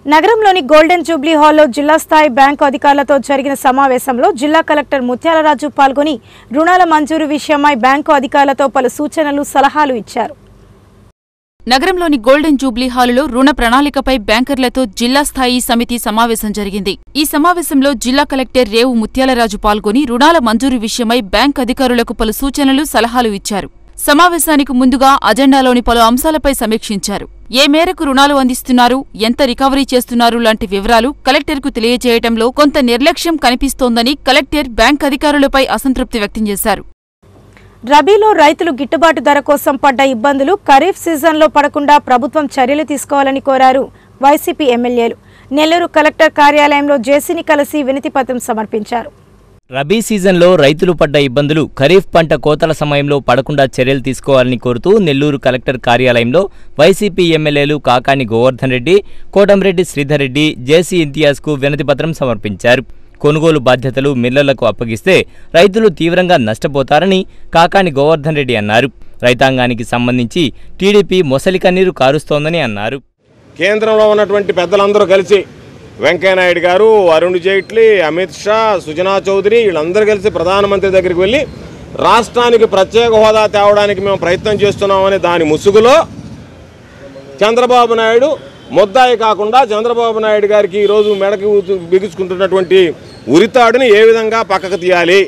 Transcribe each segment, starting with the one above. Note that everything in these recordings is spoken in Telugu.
నగరంలోని గోల్డెన్ జూబ్లీ హాల్లో జిల్లా స్థాయి బ్యాంకు అధికారులతో జరిగిన సమావేశంలో జిల్లా కలెక్టర్ ముత్యాలరాజు పాల్గొని రుణాల మంజూరు విషయమై బ్యాంకు అధికారులతో పలు సూచనలు సలహాలు ఇచ్చారు నగరంలోని గోల్డెన్ జూబ్లీ హాలులో రుణ ప్రణాళికపై బ్యాంకర్లతో జిల్లా స్థాయి సమితి సమావేశం జరిగింది ఈ సమావేశంలో జిల్లా కలెక్టర్ రేవు ముత్యాలరాజు పాల్గొని రుణాల మంజూరు విషయమై బ్యాంక్ అధికారులకు పలు సూచనలు సలహాలు ఇచ్చారు సమావేశానికి ముందుగా అజెండాలోని పలు అంశాలపై సమీక్షించారు ఏ మేరకు రుణాలు అందిస్తున్నారు ఎంత రికవరీ చేస్తున్నారు లాంటి వివరాలు కలెక్టర్కు తెలియజేయటంలో కొంత నిర్లక్ష్యం కనిపిస్తోందని కలెక్టర్ బ్యాంక్ అధికారులపై అసంతృప్తి వ్యక్తం చేశారు రబీలో రైతులు గిట్టుబాటు ధర కోసం పడ్డ ఇబ్బందులు ఖరీఫ్ సీజన్లో పడకుండా ప్రభుత్వం చర్యలు తీసుకోవాలని కోరారు వైసీపీ ఎమ్మెల్యేలు నెల్లూరు కలెక్టర్ కార్యాలయంలో జేసీని కలిసి వినతిపత్రం సమర్పించారు రబీ సీజన్లో రైతులు పడ్డ ఇబ్బందులు ఖరీఫ్ పంట కోతల సమయంలో పడకుండా చర్యలు తీసుకోవాలని కోరుతూ నెల్లూరు కలెక్టర్ కార్యాలయంలో వైసీపీ ఎమ్మెల్యేలు కాకాని గోవర్ధన్ రెడ్డి కోటంరెడ్డి శ్రీధర్ రెడ్డి జేసీ ఇంతియాజ్కు వినతిపత్రం సమర్పించారు కొనుగోలు బాధ్యతలు మిల్లర్లకు అప్పగిస్తే రైతులు తీవ్రంగా నష్టపోతారని కాకాని గోవర్ధన్ రెడ్డి అన్నారు రైతాంగానికి సంబంధించి టీడీపీ మొసలి కన్నీరు కారుస్తోందని అన్నారు కేంద్రంలో ఉన్నటువంటి పెద్దలందరూ కలిసి వెంకయ్యనాయుడు గారు అరుణ్ జైట్లీ అమిత్ షా సుజనా చౌదరి వీళ్ళందరూ కలిసి ప్రధానమంత్రి దగ్గరికి వెళ్ళి రాష్ట్రానికి ప్రత్యేక హోదా తేవడానికి మేము ప్రయత్నం చేస్తున్నామని దాని ముసుగులో చంద్రబాబు నాయుడు ముద్దాయి కాకుండా చంద్రబాబు నాయుడు గారికి ఈరోజు మెడకి ఊతు- బిగుచుకుంటున్నటువంటి ఉరితాడుని ఏ విధంగా పక్కకు తీయాలి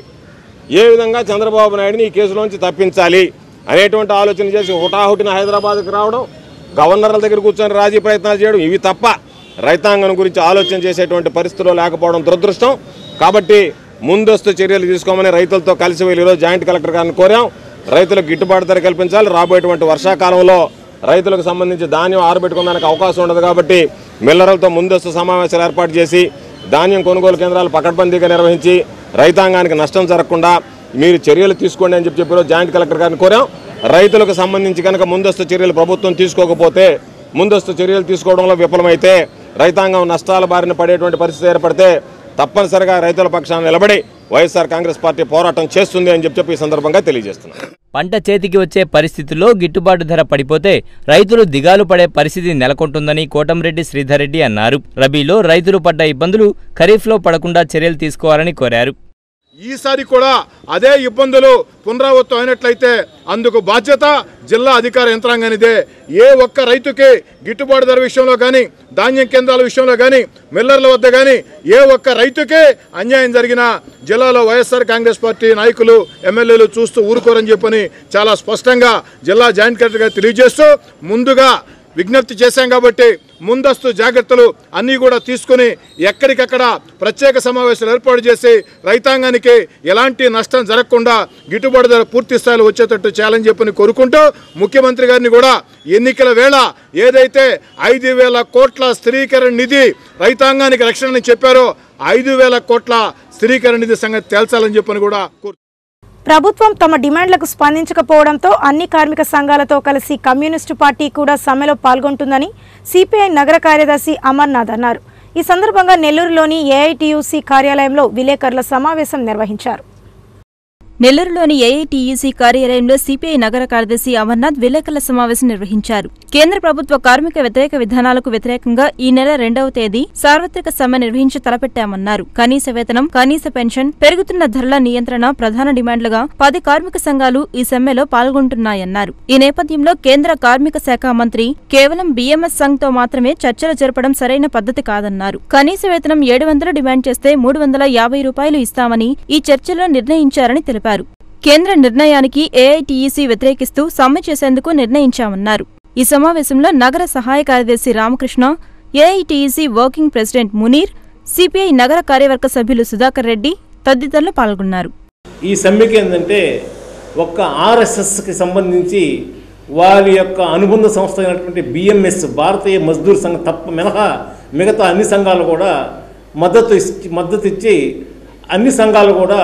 ఏ విధంగా చంద్రబాబు నాయుడిని ఈ కేసులోంచి తప్పించాలి అనేటువంటి ఆలోచన చేసి హుటాహుటిన హైదరాబాద్కి రావడం గవర్నర్ల దగ్గర కూర్చొని రాజీ ప్రయత్నాలు చేయడం ఇవి తప్ప రైతాంగం గురించి ఆలోచన చేసేటువంటి పరిస్థితుల్లో లేకపోవడం దురదృష్టం కాబట్టి ముందస్తు చర్యలు తీసుకోమని రైతులతో కలిసి వెళ్ళి ఈరోజు జాయింట్ కలెక్టర్ గారిని కోరాం రైతులకు గిట్టుబాటు ధర కల్పించాలి రాబోయేటువంటి వర్షాకాలంలో రైతులకు సంబంధించి ధాన్యం ఆరబెట్టుకోవడానికి అవకాశం ఉండదు కాబట్టి మిల్లర్లతో ముందస్తు సమావేశాలు ఏర్పాటు చేసి ధాన్యం కొనుగోలు కేంద్రాలు పకడ్బందీగా నిర్వహించి రైతాంగానికి నష్టం జరగకుండా మీరు చర్యలు తీసుకోండి అని చెప్పి చెప్పారు జాయింట్ కలెక్టర్ గారిని కోరాం రైతులకు సంబంధించి కనుక ముందస్తు చర్యలు ప్రభుత్వం తీసుకోకపోతే ముందస్తు చర్యలు తీసుకోవడంలో విఫలమైతే రైతాంగం నష్టాల బారిన పడేటువంటి పరిస్థితి ఏర్పడితే తప్పనిసరిగా రైతుల పక్షాన నిలబడి వైఎస్ఆర్ కాంగ్రెస్ పార్టీ పోరాటం చేస్తుంది అని చెప్పి చెప్పి ఈ సందర్భంగా తెలియజేస్తున్నాను పంట చేతికి వచ్చే పరిస్థితుల్లో గిట్టుబాటు ధర పడిపోతే రైతులు దిగాలు పడే పరిస్థితి నెలకొంటుందని కోటంరెడ్డి శ్రీధర్ రెడ్డి అన్నారు రబీలో రైతులు పడ్డ ఇబ్బందులు ఖరీఫ్లో పడకుండా చర్యలు తీసుకోవాలని కోరారు ఈసారి కూడా అదే ఇబ్బందులు పునరావృతం అయినట్లయితే అందుకు బాధ్యత జిల్లా అధికార యంత్రాంగానిదే ఏ ఒక్క రైతుకి గిట్టుబాటు ధర విషయంలో కానీ ధాన్యం కేంద్రాల విషయంలో కానీ మిల్లర్ల వద్ద కానీ ఏ ఒక్క రైతుకే అన్యాయం జరిగినా జిల్లాలో వైఎస్ఆర్ కాంగ్రెస్ పార్టీ నాయకులు ఎమ్మెల్యేలు చూస్తూ ఊరుకోరని చెప్పని చాలా స్పష్టంగా జిల్లా జాయింట్ కలెక్టర్ గారు తెలియజేస్తూ ముందుగా విజ్ఞప్తి చేశాం కాబట్టి ముందస్తు జాగ్రత్తలు అన్నీ కూడా తీసుకుని ఎక్కడికక్కడ ప్రత్యేక సమావేశాలు ఏర్పాటు చేసి రైతాంగానికి ఎలాంటి నష్టం జరగకుండా గిట్టుబాటు ధర పూర్తి స్థాయిలో వచ్చేటట్టు చేయాలని చెప్పని కోరుకుంటూ ముఖ్యమంత్రి గారిని కూడా ఎన్నికల వేళ ఏదైతే ఐదు వేల కోట్ల స్థిరీకరణ నిధి రైతాంగానికి రక్షణ అని చెప్పారో ఐదు వేల కోట్ల స్థిరీకరణ నిధి సంగతి తేల్చాలని చెప్పని కూడా కోరు ప్రభుత్వం తమ డిమాండ్లకు స్పందించకపోవడంతో అన్ని కార్మిక సంఘాలతో కలిసి కమ్యూనిస్టు పార్టీ కూడా సమ్మెలో పాల్గొంటుందని సిపిఐ నగర కార్యదర్శి అమర్నాథ్ అన్నారు ఈ సందర్భంగా నెల్లూరులోని ఏఐటియుసి కార్యాలయంలో విలేకరుల సమావేశం నిర్వహించారు నెల్లూరులోని ఏఐటీయూసీ కార్యాలయంలో సిపిఐ నగర కార్యదర్శి అమర్నాథ్ విలేకరుల సమావేశం నిర్వహించారు కేంద్ర ప్రభుత్వ కార్మిక వ్యతిరేక విధానాలకు వ్యతిరేకంగా ఈ నెల రెండవ తేదీ సార్వత్రిక సమ్మె నిర్వహించి తలపెట్టామన్నారు కనీస వేతనం కనీస పెన్షన్ పెరుగుతున్న ధరల నియంత్రణ ప్రధాన డిమాండ్లుగా పది కార్మిక సంఘాలు ఈ సమ్మెలో పాల్గొంటున్నాయన్నారు ఈ నేపథ్యంలో కేంద్ర కార్మిక శాఖ మంత్రి కేవలం బీఎంఎస్ సంఘ్ తో మాత్రమే చర్చలు జరపడం సరైన పద్ధతి కాదన్నారు కనీస వేతనం ఏడు వందలు డిమాండ్ చేస్తే మూడు వందల యాభై రూపాయలు ఇస్తామని ఈ చర్చలో నిర్ణయించారని తెలిపారు కేంద్ర నిర్ణయానికి ఏఐటీఈసీ వ్యతిరేకిస్తూ సమ్మె చేసేందుకు నిర్ణయించామన్నారు ఈ సమావేశంలో నగర సహాయ కార్యదర్శి Ramakrishna AITEC working president Munir CPI నగర కార్యవర్గ సభ్యులు సుధాకర్ రెడ్డి తదితరులు పాల్గొన్నారు ఈ సమ్మెకి ఏంటంటే ఒక్క ఆర్ఎస్ఎస్కి సంబంధించి వారి యొక్క అనుబంధ సంస్థ అయినటువంటి బిఎంఎస్ భారతీయ మజ్దూర్ సంఘం తప్ప మినహా మిగతా అన్ని సంఘాలు కూడా మద్దతు ఇచ్చి మద్దతు ఇచ్చి అన్ని సంఘాలు కూడా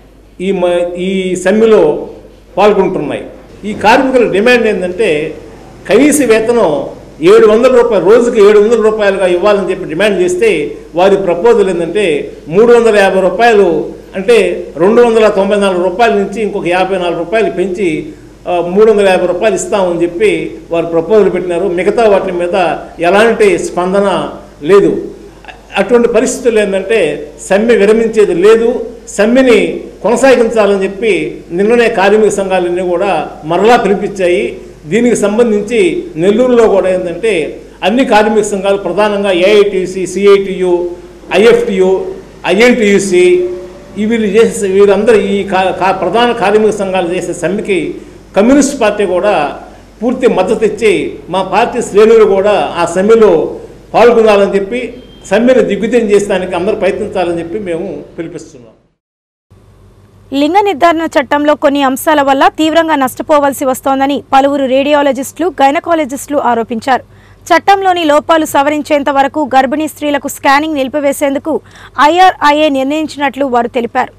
ఈ మ ఈ సమ్మెలో పాల్గొంటున్నాయి ఈ కార్మికుల డిమాండ్ ఏంటంటే కనీస వేతనం ఏడు వందల రూపాయలు రోజుకి ఏడు వందల రూపాయలుగా ఇవ్వాలని చెప్పి డిమాండ్ చేస్తే వారి ప్రపోజల్ ఏంటంటే మూడు వందల యాభై రూపాయలు అంటే రెండు వందల తొంభై నాలుగు రూపాయల నుంచి ఇంకొక యాభై నాలుగు రూపాయలు పెంచి ఆ, మూడు వందల యాభై రూపాయలు ఇస్తామని చెప్పి వారు ప్రపోజల్ పెట్టినారు మిగతా వాటి మీద ఎలాంటి స్పందన లేదు అటువంటి పరిస్థితులు ఏంటంటే సమ్మె విరమించేది లేదు సమ్మెని కొనసాగించాలని చెప్పి నిన్ననే కార్మిక సంఘాలన్నీ కూడా మరలా పిలిపించాయి దీనికి సంబంధించి నెల్లూరులో కూడా ఏంటంటే అన్ని కార్మిక సంఘాలు ప్రధానంగా ఏఐటిసి సిఐటియు ఐఎఫ్టియు ఐఎన్టీయూసి ఈ వీళ్ళు చేసే వీళ్ళందరూ ఈ కా- కా- ప్రధాన కార్మిక సంఘాలు చేసే సమ్మెకి కమ్యూనిస్ట్ పార్టీ కూడా పూర్తి మద్దతు ఇచ్చి మా పార్టీ శ్రేణులు కూడా ఆ సమ్మెలో పాల్గొనాలని చెప్పి సమ్మెను దిగ్విజయం చేసడానికి అందరూ ప్రయత్నించాలని చెప్పి మేము పిలిపిస్తున్నాం లింగ నిర్ధారణ చట్టంలో కొన్ని అంశాల వల్ల తీవ్రంగా నష్టపోవాల్సి వస్తోందని పలువురు రేడియాలజిస్టులు గైనకాలజిస్టులు ఆరోపించారు చట్టంలోని లోపాలు సవరించేంత వరకు గర్భిణీ స్త్రీలకు స్కానింగ్ నిలిపివేసేందుకు ఐఆర్ఐఏ నిర్ణయించినట్లు వారు తెలిపారు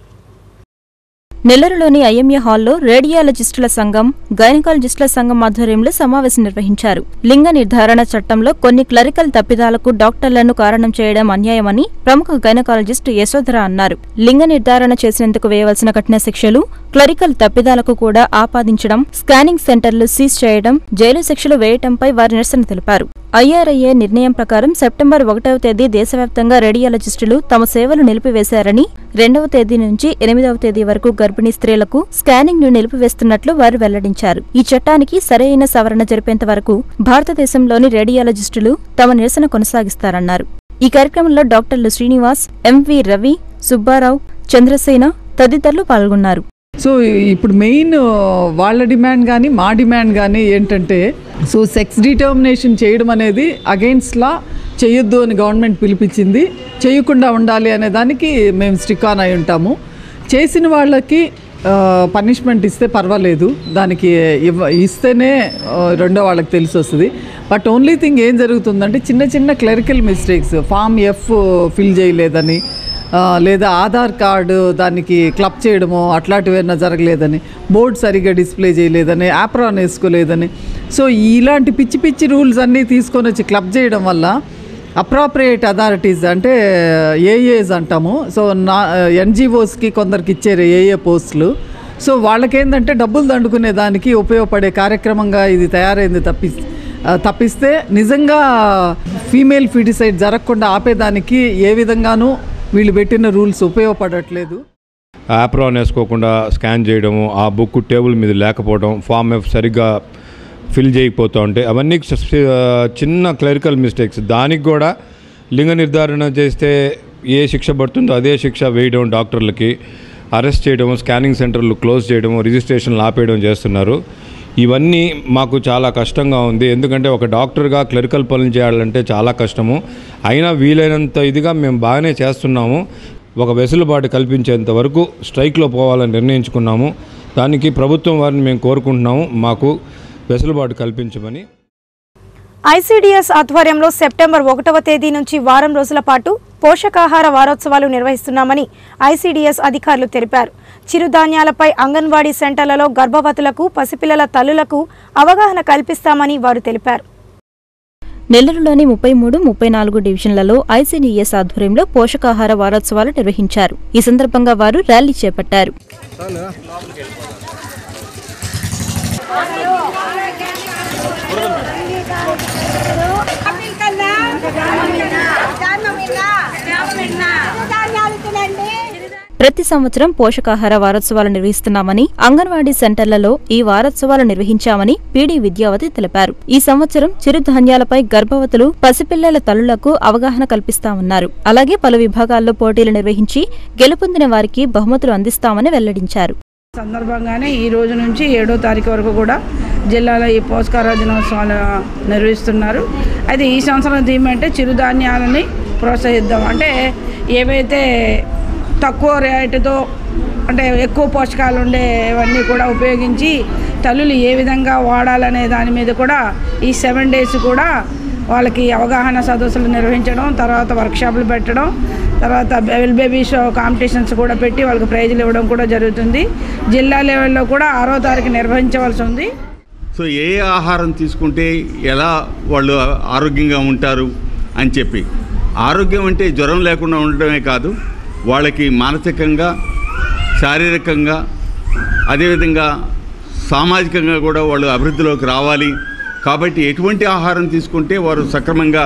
నెల్లూరులోని ఐఎంఏ హాల్లో రేడియాలజిస్టుల సంఘం గైనకాలజిస్టుల సంఘం ఆధ్వర్యంలో సమావేశం నిర్వహించారు లింగ నిర్ధారణ చట్టంలో కొన్ని క్లరికల్ తప్పిదాలకు డాక్టర్లను కారణం చేయడం అన్యాయమని ప్రముఖ గైనకాలజిస్ట్ యశోధర అన్నారు లింగ నిర్ధారణ చేసినందుకు వేయవలసిన కఠిన శిక్షలు క్లరికల్ తప్పిదాలకు కూడా ఆపాదించడం స్కానింగ్ సెంటర్లు సీజ్ చేయడం జైలు శిక్షలు వేయటంపై వారి నిరసన తెలిపారు ఐఆర్ఐఏ నిర్ణయం ప్రకారం సెప్టెంబర్ ఒకటవ తేదీ దేశవ్యాప్తంగా రేడియాలజిస్టులు తమ సేవలు నిలిపివేశారని రెండవ తేదీ నుంచి ఎనిమిదవ తేదీ వరకు గర్భిణీ స్త్రీలకు స్కానింగ్ ను నిలిపివేస్తున్నట్లు వారు వెల్లడించారు ఈ చట్టానికి సరైన సవరణ జరిపేంత వరకు భారతదేశంలోని రేడియాలజిస్టులు తమ నిరసన కొనసాగిస్తారన్నారు ఈ కార్యక్రమంలో డాక్టర్లు శ్రీనివాస్ ఎంవి రవి సుబ్బారావు చంద్రసేన తదితరులు పాల్గొన్నారు సో ఇప్పుడు మెయిన్ వాళ్ళ డిమాండ్ కానీ మా డిమాండ్ కానీ ఏంటంటే సో సెక్స్ డిటర్మినేషన్ చేయడం అనేది అగెయిన్స్ట్లా చేయొద్దు అని గవర్నమెంట్ పిలిపించింది చేయకుండా ఉండాలి అనే దానికి మేము స్టిక్ ఆన్ అయి ఉంటాము చేసిన వాళ్ళకి పనిష్మెంట్ ఇస్తే పర్వాలేదు దానికి ఇవ్వ ఇస్తేనే ఆ, రెండో వాళ్ళకి తెలిసి వస్తుంది బట్ ఓన్లీ థింగ్ ఏం జరుగుతుందంటే చిన్న చిన్న clerical mistakes form F fill చేయలేదని ఆ, లేదా ఆధార్ కార్డు దానికి క్లబ్ చేయడమో అట్లాంటివి ఏమైనా జరగలేదని బోర్డు సరిగ్గా డిస్ప్లే చేయలేదని యాప్రాన్ వేసుకోలేదని సో ఇలాంటి పిచ్చి పిచ్చి రూల్స్ అన్నీ తీసుకొని వచ్చి క్లబ్ చేయడం వల్ల అప్రాప్రియేట్ అథారిటీస్ అంటే ఏఏస్ అంటాము సో నా ఎన్జిఓస్కి కొందరికి ఇచ్చారు ఏఏ పోస్టులు సో వాళ్ళకేందంటే డబ్బులు దండుకునే దానికి ఉపయోగపడే కార్యక్రమంగా ఇది తయారైంది తప్పి ఆ, తప్పిస్తే నిజంగా ఫీమేల్ ఫిటిసైడ్ జరగకుండా ఆపేదానికి ఏ విధంగానూ వీళ్ళు పెట్టిన రూల్స్ ఉపయోగపడట్లేదు యాప్రాన్ వేసుకోకుండా స్కాన్ చేయడము ఆ బుక్ టేబుల్ మీద లేకపోవడం ఫామ్ ఎఫ్ సరిగ్గా ఫిల్ చేయకపోతూ ఉంటే అవన్నీ స- చిన్న క్లరికల్ మిస్టేక్స్ దానికి కూడా లింగ నిర్ధారణ చేస్తే ఏ శిక్ష పడుతుందో అదే శిక్ష వేయడం డాక్టర్లకి అరెస్ట్ చేయడం స్కానింగ్ సెంటర్లు క్లోజ్ చేయడం రిజిస్ట్రేషన్లు ఆపేయడం చేస్తున్నారు ఇవన్నీ మాకు చాలా కష్టంగా ఉంది ఎందుకంటే ఒక డాక్టర్గా క్లరికల్ పనులు చేయాలంటే చాలా కష్టము అయినా వీలైనంత ఇదిగా మేము బాగానే చేస్తున్నాము ఒక వెసులుబాటు కల్పించేంత వరకు స్ట్రైక్లో పోవాలని నిర్ణయించుకున్నాము దానికి ప్రభుత్వం వారిని మేము కోరుకుంటున్నాము మాకు వెసులుబాటు కల్పించమని ఐసీడీఎస్ ఆధ్వర్యంలో సెప్టెంబర్ ఒకటవ తేదీ నుంచి వారం రోజుల పాటు పోషకాహార వారోత్సవాలు నిర్వహిస్తున్నామని ఐసీడీఎస్ అధికారులు తెలిపారు చిరుధాన్యాలపై అంగన్వాడీ సెంటర్లలో గర్భవతులకు పసిపిల్లల తల్లులకు అవగాహన కల్పిస్తామని వారు తెలిపారు నెల్లూరులోని ముప్పై మూడు ముప్పై నాలుగు డివిజన్లలో ఐసీడీఎస్ ఆధ్వర్యంలో పోషకాహార వారోత్సవాలు నిర్వహించారు ఈ సందర్భంగా వారు ర్యాలీ చేపట్టారు ప్రతి సంవత్సరం పోషకాహార వారోత్సవాలు నిర్వహిస్తున్నామని అంగన్వాడీ సెంటర్లలో ఈ వారోత్సవాలు నిర్వహించామని పీడీ విద్యావతి తెలిపారు ఈ సంవత్సరం చిరుధాన్యాలపై గర్భవతులు పసిపిల్లల తల్లులకు అవగాహన కల్పిస్తామన్నారు అలాగే పలు విభాగాల్లో పోటీలు నిర్వహించి గెలుపొందిన వారికి బహుమతులు అందిస్తామని వెల్లడించారు సందర్భంగానే ఈ రోజు నుంచి ఏడో తారీఖు వరకు కూడా జిల్లాలో ఈ పోషకాహార దినోత్సవాలు నిర్వహిస్తున్నారు అయితే ఈ సంవత్సరం థీమ్ అంటే చిరుధాన్యాలని ప్రోత్సహిద్దాం అంటే ఏవైతే తక్కువ రేటుతో అంటే ఎక్కువ పోషకాలు ఉండేవన్నీ కూడా ఉపయోగించి తల్లులు ఏ విధంగా వాడాలనే దాని మీద కూడా ఈ సెవెన్ డేస్ కూడా వాళ్ళకి అవగాహన సదస్సులు నిర్వహించడం తర్వాత వర్క్షాపులు పెట్టడం తర్వాత బెల్ బేబీ షో కాంపిటీషన్స్ కూడా పెట్టి వాళ్ళకి ప్రైజులు ఇవ్వడం కూడా జరుగుతుంది జిల్లా లెవెల్లో కూడా ఆరో తారీఖు నిర్వహించవలసి ఉంది సో ఏ ఏ ఆహారం తీసుకుంటే ఎలా వాళ్ళు ఆరోగ్యంగా ఉంటారు అని చెప్పి ఆరోగ్యం అంటే జ్వరం లేకుండా ఉండడమే కాదు వాళ్ళకి మానసికంగా శారీరకంగా అదేవిధంగా సామాజికంగా కూడా వాళ్ళు అభివృద్ధిలోకి రావాలి కాబట్టి ఎటువంటి ఆహారం తీసుకుంటే వారు సక్రమంగా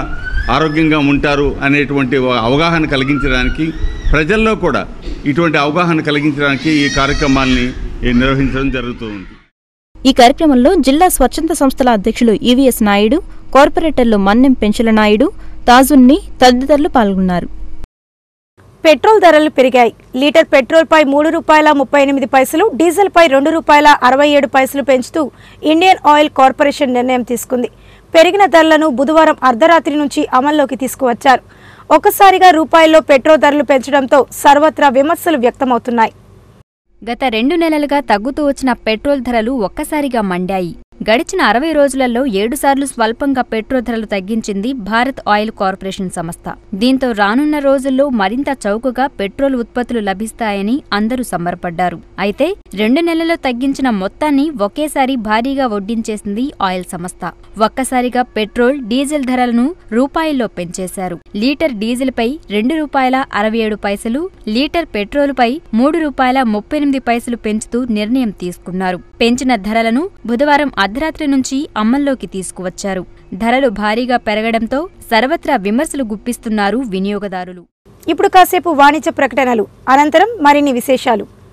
ఆరోగ్యంగా ఉంటారు అనేటువంటి ఒక అవగాహన కలిగించడానికి ప్రజల్లో కూడా ఇటువంటి అవగాహన కలిగించడానికి ఈ కార్యక్రమాల్ని ఈ నిర్వహించడం జరుగుతుంది ఈ కార్యక్రమంలో జిల్లా స్వచ్ఛంద సంస్థల అధ్యక్షులు ఈవీఎస్ నాయుడు కార్పొరేటర్లు మన్నెం పెంచుల నాయుడు తాజున్ని తదితరులు పాల్గొన్నారు పెట్రోల్ ధరలు పెరిగాయి లీటర్ పెట్రోల్పై మూడు రూపాయల ముప్పై ఎనిమిది పైసలు డీజిల్పై రెండు రూపాయల అరవై ఏడు పైసలు పెంచుతూ ఇండియన్ ఆయిల్ కార్పొరేషన్ నిర్ణయం తీసుకుంది పెరిగిన ధరలను బుధవారం అర్ధరాత్రి నుంచి అమల్లోకి తీసుకువచ్చారు ఒక్కసారిగా రూపాయల్లో పెట్రోల్ ధరలు పెంచడంతో సర్వత్రా విమర్శలు వ్యక్తమవుతున్నాయి గత రెండు నెలలుగా తగ్గుతూ వచ్చిన పెట్రోల్ ధరలు ఒక్కసారిగా మండాయి గడిచిన అరవై రోజులలో ఏడుసార్లు స్వల్పంగా పెట్రోల్ ధరలు తగ్గించింది భారత్ ఆయిల్ కార్పొరేషన్ సంస్థ దీంతో రానున్న రోజుల్లో మరింత చౌకగా పెట్రోల్ ఉత్పత్తులు లభిస్తాయని అందరూ సంబరపడ్డారు అయితే రెండు నెలల్లో తగ్గించిన మొత్తాన్ని ఒకేసారి భారీగా వడ్డించేసింది ఆయిల్ సంస్థ ఒక్కసారిగా పెట్రోల్ డీజిల్ ధరలను రూపాయల్లో పెంచేశారు లీటర్ డీజిల్పై రెండు రూపాయల అరవై ఏడు పైసలు లీటర్ పెట్రోలుపై మూడు రూపాయల ముప్పై ఎనిమిది పైసలు పెంచుతూ నిర్ణయం తీసుకున్నారు పెంచిన ధరలను బుధవారం అర్ధరాత్రి నుంచి అమల్లోకి తీసుకువచ్చారు ధరలు భారీగా పెరగడంతో సర్వత్రా విమర్శలు గుప్పిస్తున్నారు వినియోగదారులు ఇప్పుడు కాసేపు వాణిజ్య ప్రకటనలు అనంతరం మరిన్ని విశేషాలు